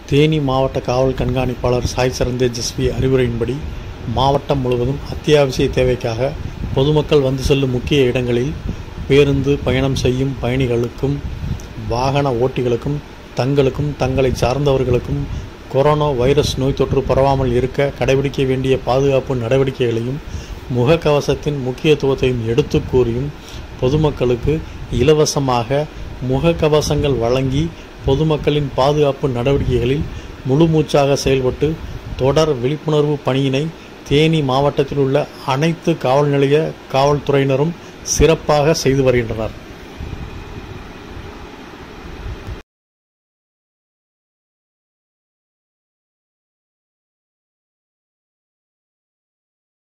தேனி மாவட்ட காவல் கண்காணிப்பாளர் சாய் சரந்தே ஜஸ்வி அறிவுரையின்படி மாவட்டம் முழுவதும் அத்தியாவசிய தேவைக்காக பொதுமக்கள் வந்து செல்லும் முக்கிய இடங்களில் பேருந்து பயணம் செய்யும் பயணிகளுக்கும் வாகன ஓட்டிகளுக்கும் தங்களுக்கும் தங்களை சார்ந்தவர்களுக்கும் கொரோனா வைரஸ் நோய் தொற்று பரவாமல் இருக்க கடைபிடிக்க வேண்டிய பாதுகாப்பு நடவடிக்கைகளையும் முகக்கவசத்தின் முக்கியத்துவத்தையும் எடுத்து கூறியும் பொதுமக்களுக்கு இலவசமாக முகக்கவசங்கள் வழங்கி பொதுமக்களின் பாதுகாப்பு நடவடிக்கைகளில் முழுமூச்சாக செயல்பட்டு தொடர் விழிப்புணர்வு பணியினை தேனி மாவட்டத்தில் உள்ள அனைத்து காவல் நிலைய காவல்துறையினரும் சிறப்பாக செய்து வருகின்றனர்